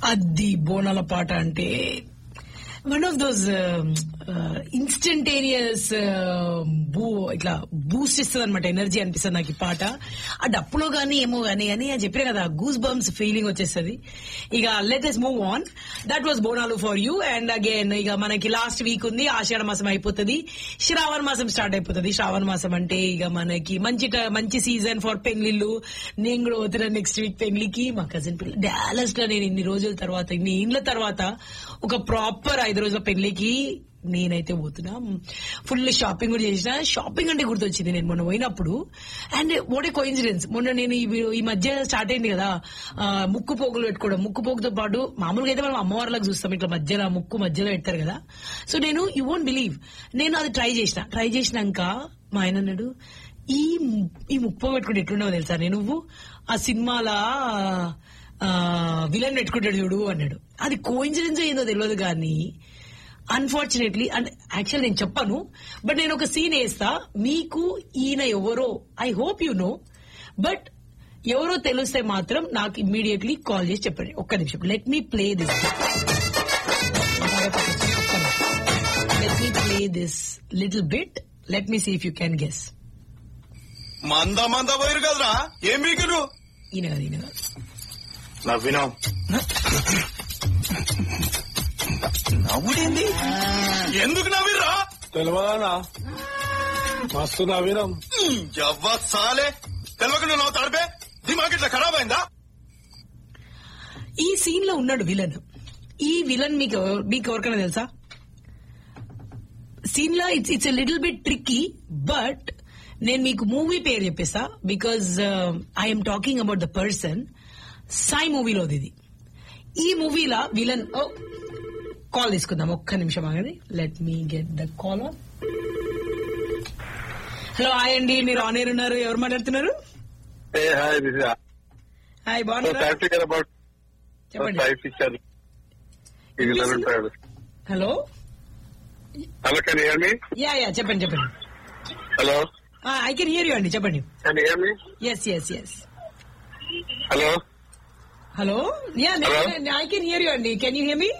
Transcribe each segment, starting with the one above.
అది బోనాల పాట అంటే వన్ ఆఫ్ దోస్ ఇన్స్టంటేనియస్ బూ ఇట్లా బూస్ట్ ఇస్తుంది అనమాట ఎనర్జీ అనిపిస్తుంది నాకు ఈ పాట ఆ డప్పులో గానీ ఏమో గానీ అని అని చెప్పిన కదా గూస్ బంప్స్ ఫీలింగ్ వచ్చేస్తుంది ఇక let's move on that was Bonalu for you and again ఇక మనకి లాస్ట్ వీక్ ఉంది ఆషాఢ మాసం అయిపోతుంది శ్రావణ మాసం స్టార్ట్ అయిపోతుంది శ్రావణ మాసం అంటే ఇక మనకి మంచి ట- మంచి సీజన్ ఫర్ పెళ్లిళ్ళు నేను కూడా పోతున్నా నెక్స్ట్ వీక్ పెళ్లికి మా కజిన్ పిల్ల డాలస్ లో నేను ఇన్ని రోజుల తర్వాత ఇన్ని ఇండ్ల తర్వాత ఒక ప్రాపర్ ఐదు రోజుల పెళ్లికి నేనైతే పోతున్నా ఫుల్ షాపింగ్ కూడా చేసిన షాపింగ్ అంటే గుర్తొచ్చింది నేను మొన్న పోయినప్పుడు అండ్ వాట్ ఏ కోయిన్సిడెన్స్ మొన్న నేను ఈ వీ- ఈ మధ్య స్టార్ట్ అయింది కదా ఆ, ముక్కు పోగులు పెట్టుకోవడం ముక్కు పోగుతో పాటు మామూలుగా అయితే మనం అమ్మవార్లకు చూస్తాం ఇట్లా మధ్యలో ముక్కు మధ్యలో పెడతారు కదా సో నేను యూ వోంట్ బిలీవ్ నేను అది ట్రై చేసిన ట్రై చేసినాక మా ఆయన అన్నాడు ఈ ము- ఈ ముక్కు పెట్టుకుంటే ఎట్లున్నావో తెలుసా నేను నువ్వు ఆ సినిమాలా విలన్ పెట్టుకుంటాడు చూడు అన్నాడు అది కోయిన్సిడెన్స్ ఏందో తెలియదు కానీ అన్ఫార్చునేట్లీ అండ్ యాక్చువల్ నేను చెప్పను బట్ నేను ఒక సీన్ వేస్తా మీకు ఈయన ఎవరో I hope you know but ఎవరో తెలిస్తే మాత్రం నాకు ఇమ్మీడియట్లీ కాల్ చేసి చెప్పండి ఒక్క నిమిషం let me play this let me play this little bit let me see if you can guess మంద మంద పోయిరు కదరా ఏం బీకిరు ఈయన కాదు ఈయన కాదు నవ్వినాం నవ్వుడేంది ఎందుకు నవ్విర్రా తెలియదా మస్తు నవీనం ఎవ్వ సాలే తెలియకుండా నవ్వు తడిపే దిమాగ్ ఇట్లా ఖరాబ్ అయిందా ఈ సీన్ లో ఉన్నాడు విలన్ ఈ విలన్ మీకు ఎవ- మీకు ఎవరికైనా తెలుసా సీన్ లో it's it's little bit tricky but నేను మీకు మూవీ పేరు చెప్పేస్తా because I'm talking about the person Sai మూవీలోది ఇది ఈ మూవీలో విలన్ కాల్ తీసుకుందాం ఒక్క నిమిషం ఆగండి let me get the call hello hi అండి మీరు ఆన్ ఎయిర్ ఉన్నారు ఎవరు మాట్లాడుతున్నారు Hey, hi, this is hi so బాగున్నారా sad to hear about the చెప్పండి Sai picture. In eleven trials. Hello Hello, can you hear me? Yeah yeah చెప్పండి చెప్పండి Hello, I can hear you అండి చెప్పండి can you hear me? Yes yes yes Hello, hello yeah Hello? I can hear you అండి can you hear me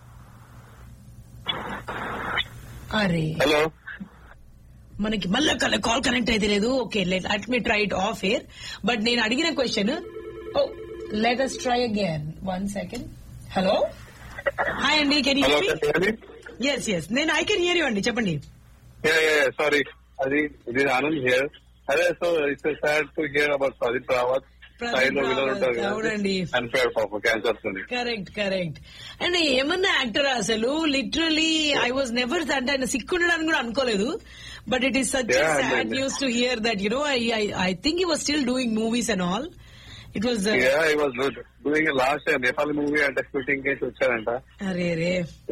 అరే hello. మనకి మళ్ళీ call connect అయితే లేదు okay let let me try it off air but నేను అడిగిన question oh let us try again one second hello hi అండి can you Hello, hear can you hear me? Me yes yes నేను I can hear you అండి చెప్పండి Yeah, yeah, yeah, sorry. Adi, this is Anand here. అదే so it's sad to hear about Pradeep Rawat Pradeep స్థాయిలో విలువ రావత్, ఉంటారు అవునండి. Unfair పాప cancer ఉంది కరెక్ట్ కరెక్ట్ అండ్ ఏమన్నా యాక్టర్ అసలు లిటరలీ ఐ వాజ్ నెవర్ అంటే ఆయన సిక్ ఉండడానికి కూడా అనుకోలేదు but it is such Yeah, sad and- news to hear that you know I I think he was still doing movies and all it was Yeah, I was doing last Nepal movie అంటే shooting case వచ్చారంట అరే రే so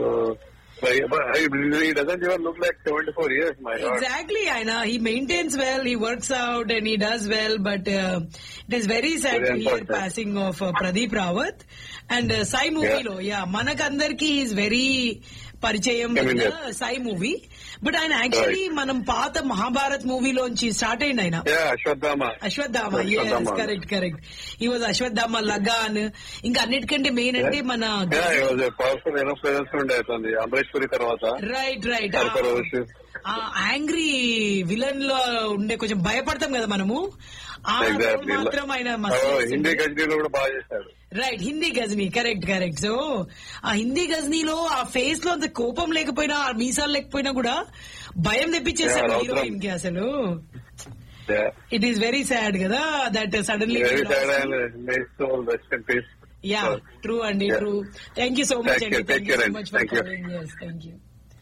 he doesn't even look like 74 years, my God. Exactly ఆయన he maintains well he works out and he does well but it is very sad Very to hear unfortunate. Passing of Pradeep Rawat and Sai మూవీలో yeah మనకందరికి is very పరిచయం Familiar. Sai movie but ఆయన actually మనం పాత మహాభారత్ మూవీలోంచి start అయింది ఆయన Yeah, Ashwatthama Ashwatthama Ashwatthama. Correct correct he was Ashwatthama Lagaan ఇంకా అన్నిటికంటే మెయిన్ అంటే మన Yeah, he was a powerful enough presence ఉండే అతనిది అమరేష్ పురి తర్వాత రైట్ రైట్ సర్ఫరోష్ ఆ యాంగ్రీ విలన్ లో ఉండే కొంచెం భయపడతాం కదా మనము ఆ role ఎగ్జాక్ట్లీ మాత్రం ఆయన మస్తు హిందీ చేసిండు. గజనీలో కూడా బాగా చేశాడు right Hindi Ghajini correct correct so ఆ హిందీ గజనీలో ఆ ఫేస్ లో అంత కోపం లేకపోయినా ఆ మీసాలు లేకపోయినా కూడా భయం తెప్పించేస్తాడు Yeah, హీరోయిన్ కి అసలు Yeah. It is very sad కదా that suddenly Very sad and nice soul, rest in peace. Yeah So, true అండి Yeah. True thank you so much Thank అండి you, thank take you so care, much for thank you. Calling yes thank you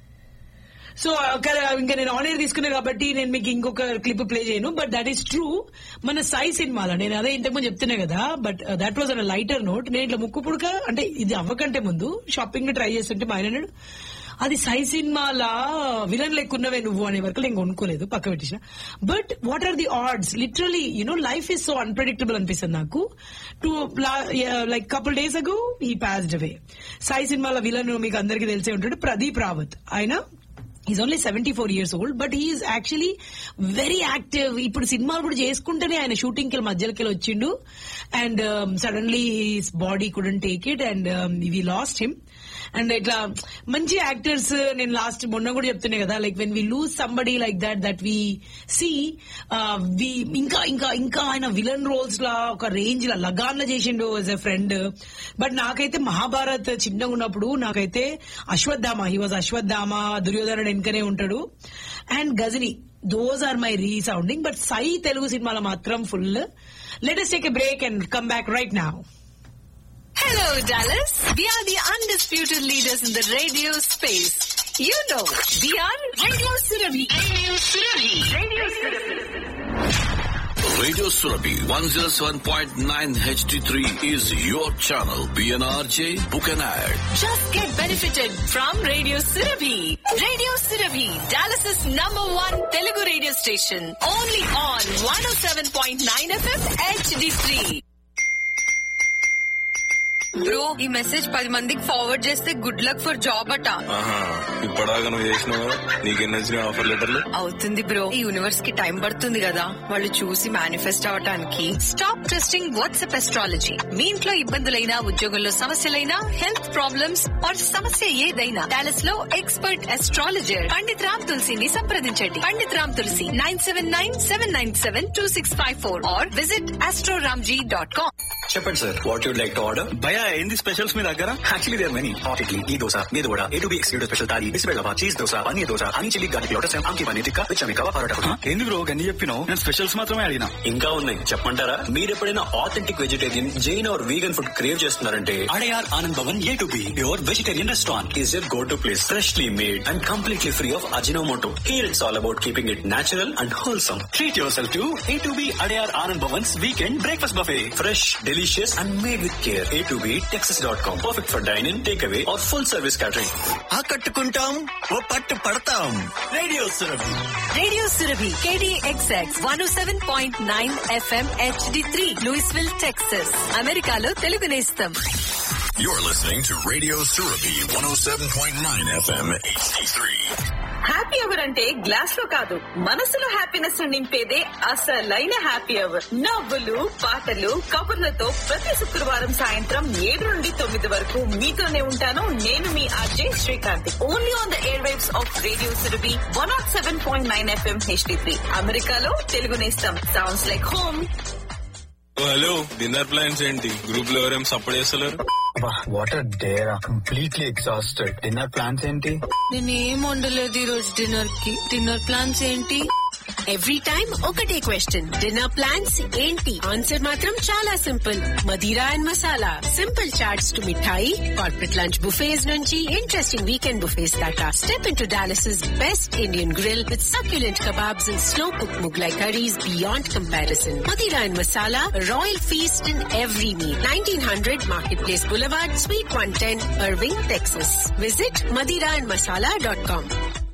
so ఇంకా నేను honour తీసుకున్నా కాబట్టి నేను మీకు ఇంకొక clip play చేయను బట్ దట్ ఈస్ ట్రూ మన సాయి సినిమాలో నేను అదే ఇంతకుముందు చెప్తున్నా కదా but that was an lighter note నేను ఇట్లా ముక్కు పుడక అంటే ఇది అవ్వకంటే ముందు షాపింగ్ ట్రై చేస్తుంటే మా ఆయన అన్నాడు అది సై సినిమాలా విలన్ లెక్కున్నవే నువ్వు అనే వరకు నేను కొనుక్కోలేదు పక్క పెట్టేసిన but what are the odds literally you know life is so unpredictable అనిపిస్తుంది నాకు టు లైక్ కపుల్ డేస్ అగో ఈ పాస్డ్ అవే సాయి సినిమాల విలన్ మీకు అందరికీ తెలిసే ఉంటాడు ప్రదీప్ రావత్ ఆయన is only seventy four years old but he is actually very active ఇప్పుడు సినిమాలు కూడా చేసుకుంటేనే ఆయన షూటింగ్ కి మధ్యలోకి వచ్చిండు and suddenly his body couldn't take it and we lost him and ఇట్లా మంచి యాక్టర్స్ నేను లాస్ట్ మొన్న కూడా చెప్తున్నా కదా like when we lose somebody like that that we see we ఇంకా ఇంకా ఇంకా ఆయన విలన్ రోల్స్ లా ఒక రేంజ్ లా లగాన్ లా చేసిండు యాజ్ ఎ ఫ్రెండ్ బట్ నాకైతే మహాభారత్ చిన్నగా ఉన్నప్పుడు నాకైతే అశ్వత్థామ హీ వాజ్ అశ్వత్థామ దుర్యోధనుడు వెనుకనే ఉంటాడు and Ghajini those are my resounding but Sye Telugu సినిమాలో మాత్రం full latest take a break and come back right now Hello, Dallas. We are the undisputed leaders in the radio space. You know, we are Radio Surabhi. Radio Surabhi. Radio Radio Surabhi 107.9 HD3 is your channel. PNRJ, book an ad. Just get benefited from Radio Surabhi. Radio Surabhi, Dallas's number one Telugu radio station. Only on 107.9 FM HD3. Bro ఈ message పది మందికి forward చేస్తే good luck for job అట ఆహా ఇప్పటిదాకా నువ్వు చేసినావు నీకెన్ని వచ్చినాయి ఆఫర్ లెటర్లు అవుతుంది బ్రో ఈ యూనివర్స్ కి టైం పడుతుంది కదా వాళ్ళు చూసి మేనిఫెస్ట్ అవటానికి స్టాప్ ట్రస్టింగ్ వాట్సాప్ ఎస్ట్రాలజీ మీ ఇంట్లో ఇబ్బందులైనా ఉద్యోగంలో సమస్యలైనా హెల్త్ ప్రాబ్లమ్స్ ఆర్ సమస్య ఏదైనా డాలస్ లో ఎక్స్పర్ట్ ఎస్ట్రాలజర్ పండిత్ రామ్ తులసిని సంప్రదించండి Pandit Ram Tulsi nine seven nine seven nine seven two six five four or visit Astroramji dot com చెప్పండి sir what you'd like to order భయ ఏంది స్పెషల్స్ మీ దగ్గర actually there many hot idli ఈ దోశ మీద కూడా A to B excluded special thali బిస్బెల్లవా cheese dosa paneer dosa honey chilli garlic lotus ఆమ్కి పన్నీర్ టిక్కా విచ్ అమికవా పరోటా ఏంది బ్రో గన్ని చెప్పినావు నేను స్పెషల్స్ మాత్రమే అడిగినా ఇంకా ఉన్నాయి చెప్పమంటారా మీరు ఎప్పుడైనా authentic vegetarian Jain or vegan food crave చేస్తున్నారంటే Adyar Anand Bhavan A to B your vegetarian restaurant is your go to place freshly made and completely free of Ajinomoto here it's all about keeping it natural and wholesome treat yourself to A to B Adyar Anand Bhavan's weekend breakfast buffet fresh delicious and made with care A to B Texas dot com perfect for dyne in take away or full service catering ఆకట్టుకుంటాం ఓ పట్టు పడతాం radio Surabhi radio Surabhi KDXX one seven point nine FM HD three Louisville Texas అమెరికాలో తెలుగు నేస్తం You're listening to Radio Surabhi 107.9 FM HD3. Happy hour అంటే glass లో కాదు మనసులో హ్యాపీనెస్ నింపేదే అసలైన హ్యాపీ అవర్ నవ్వులు పాటలు కబుర్లతో ప్రతి శుక్రవారం సాయంత్రం ఏడు నుండి తొమ్మిది వరకు మీతోనే ఉంటాను నేను మీ RJ Srikanth only on the air waves of radio Surabhi one not seven point nine FM HD three అమెరికాలో తెలుగు నేస్తం sounds like home hello dinner plans ఏంటి గ్రూప్ లో ఎవరేం సపోర్ట్ చేస్తలేరు what are there completely exhausted dinner plans ఏంటి నేనేం వండలేదు ఈ రోజు డిన్నర్ కి డిన్నర్ ప్లాన్స్ ఏంటి ఎవ్రీ టైం ఒకటే క్వశ్చన్ డిన్నర్ ప్లాన్స్ ఏంటి ఆన్సర్ మాత్రం చాలా simple Madira and masala simple charts to mithai corporate lunch buffets నుంచి ఇంట్రెస్టింగ్ వీకెండ్ బుఫేస్ దాకా step in to Dallas best Indian grill with succulent kebabs and slow cooked Mughlai curries beyond comparison. Madira and Masala, a royal feast in every meal. 1900 Marketplace Boulevard, Suite 110, Irving, Texas. Visit madiraandmasala.com.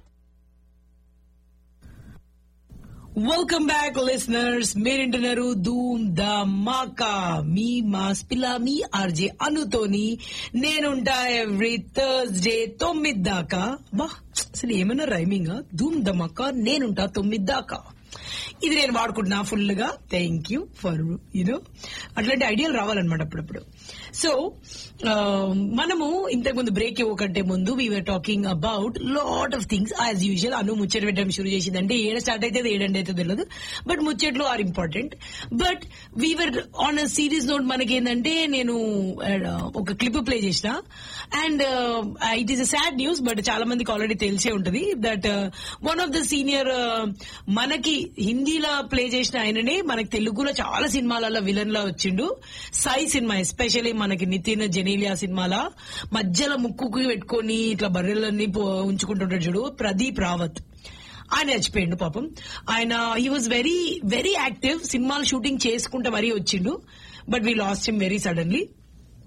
Welcome back listeners మీరింటున్నారు Dhoom the మాకా మీ mass పిల్ల మీ RJ అనుతోని నేనుంటా every Thursday తొమ్మిది దాకా బా అసలు ఏమైనా rhyming ధూమ్ ద మాకా నేనుంటా తొమ్మిది దాకా ఇది నేను వాడుకుంటున్నా ఫుల్ గా థ్యాంక్ యూ ఫర్ యూనో అట్లాంటి ఐడియాలు రావాలన్నమాట అప్పుడప్పుడు సో మనము ఇంతకు ముందు బ్రేక్ ఇవ్వకంటే ముందు we're talking about lot of things as usual అను ముచ్చట పెట్టడం షురు చేసిందంటే ఏడ స్టార్ట్ అయితే ఏడండి అయితే తెలియదు బట్ ముచ్చట్లు are important but we're on a serious note మనకి ఏంటంటే నేను uh, ఒక క్లిప్ ప్లే చేసిన and it is a sad news but చాలా మందికి ఆల్రెడీ తెలిసే ఉంటది that one of the senior మనకి హిందీలో ప్లే చేసిన ఆయననే మనకి తెలుగులో చాలా సినిమాలలో విలన్ లా వచ్చిండు సాయి సినిమా ఎస్పెషల్లీ మనకి నితిన్ జెనీలియా సినిమాల మధ్యలో ముక్కుకి పెట్టుకొని ఇట్లా బర్రెలన్నీ పో- ఉంచుకుంటుంటాడు చూడు ప్రదీప్ రావత్ ఆయన చచ్చిపోయిండు పాపం ఆయన he was very very active సినిమాలు షూటింగ్ చేసుకుంటా మరీ వచ్చిండు but we lost him very suddenly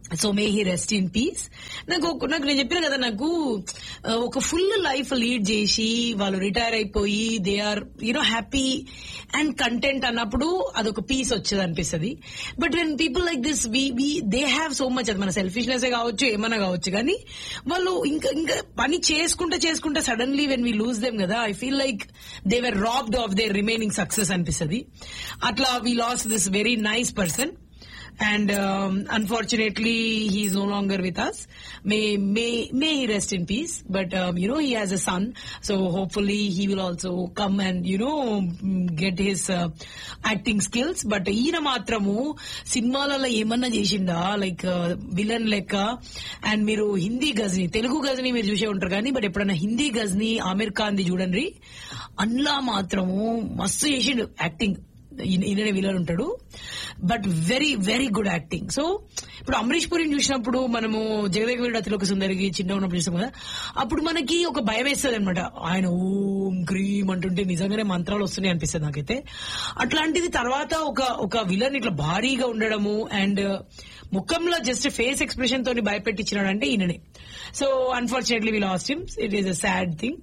so may he rest in peace నాకు ఒక- నాకు నేను చెప్పిన కదా నాకు ఆ, ఒక ఫుల్ లైఫ్ లీడ్ చేసి వాళ్ళు రిటైర్ అయిపోయి they are you know happy and content అన్నప్పుడు అదొక పీస్ వచ్చేది అనిపిస్తుంది but when people like this we we they have so much అది మన సెల్ఫిష్నెస్ కావచ్చు ఏమన్నా కావచ్చు కానీ వాళ్ళు ఇంకా ఇంకా పని చేసుకుంటే చేసుకుంటే suddenly when we lose them కదా I feel like they were robbed of their remaining success అనిపిస్తుంది అట్లా we loss this very nice person and um, unfortunately he's no longer with us may may may he rest in peace but um, you know he has a son so hopefully he will also come and you know mm, get his uh, acting skills but ఈయన మాత్రము సినిమాలలో ఏమన్నా చేసిందా like villain లెక్క and మీరు హిందీ గజని తెలుగు గజని మీరు చూసే ఉంటారు కానీ బట్ ఎప్పుడైనా హిందీ గజని ఆమిర్ ఖాన్ ది చూడండి అందులో మాత్రము మస్తు చేసిండు యాక్టింగ్ ఈయననే విలన్ ఉంటాడు but very very good acting so ఇప్పుడు అమరీష్ పురిని చూసినప్పుడు మనము జగదేక వీరుడు అతిలోక సుందరికి చిన్న ఉన్నప్పుడు చూసాం కదా అప్పుడు మనకి ఒక భయం వేస్తుంది అనమాట ఆయన ఓం క్రీమ్ అంటుంటే నిజంగానే మంత్రాలు వస్తున్నాయి అనిపిస్తుంది నాకైతే అట్లాంటిది తర్వాత ఒక ఒక విలన్ ఇట్లా భారీగా ఉండడము అండ్ ముఖంలో జస్ట్ ఫేస్ ఎక్స్ప్రెషన్ తోని భయపెట్టించినాడు అంటే ఈయననే so unfortunately we lost him it is a sad thing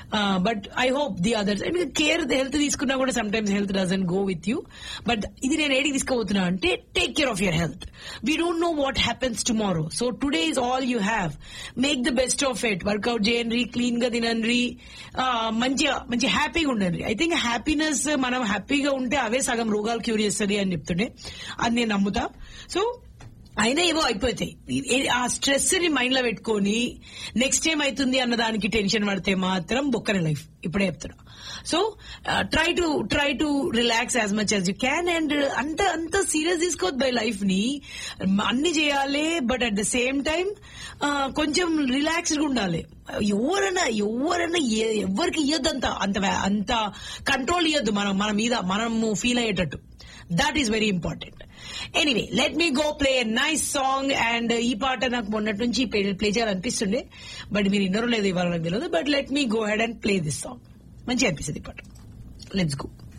but I hope the others care health తీసుకున్నా కూడా some times health doesn't go with you but ఇది నేను ఏడికి తీసుకోబోతున్నా అంటే take care of your health we don't know what happens tomorrow so today is all you have make the best of it workout చేయండి clean గా తినండి మంచిగా మంచి హ్యాపీగా ఉండండి ఐ థింక్ హ్యాపీనెస్ మనం హ్యాపీగా ఉంటే అవే సగం రోగాలు క్యూర్ చేస్తుంది అని చెప్తుండే అది నేను నమ్ముతా సో అయినా ఏవో అయిపోతాయి ఏ- ఆ స్ట్రెస్ ని మైండ్ లో పెట్టుకొని నెక్స్ట్ ఏం అవుతుంది అన్న దానికి టెన్షన్ పడితే మాత్రం బొక్కనే లైఫ్ ఇప్పుడే చెప్తున్నా so try to try to relax as much as you can and అంత అంత సీరియస్ తీసుకోవద్దు బై లైఫ్ ని అన్ని చేయాలి but at the same time కొంచెం రిలాక్స్డ్ గా ఉండాలి ఎవరైనా ఎవరైనా ఏ- ఎవరికి ఇవ్వద్దు అంత అంత వా- అంత కంట్రోల్ ఇవ్వద్దు మనం మన మీద మనము ఫీల్ అయ్యేటట్టు that is very important anyway let me go play nice song and ఈ పాట నాకు మొన్నటి నుంచి ప్లే చేయాలనిపిస్తుండే బట్ మీరు ఇన్నరో లేదు ఇవ్వాలని తెలియదు but let me go head and play this song మంచిగా అనిపిస్తుంది ఈ పాట లెట్స్ గో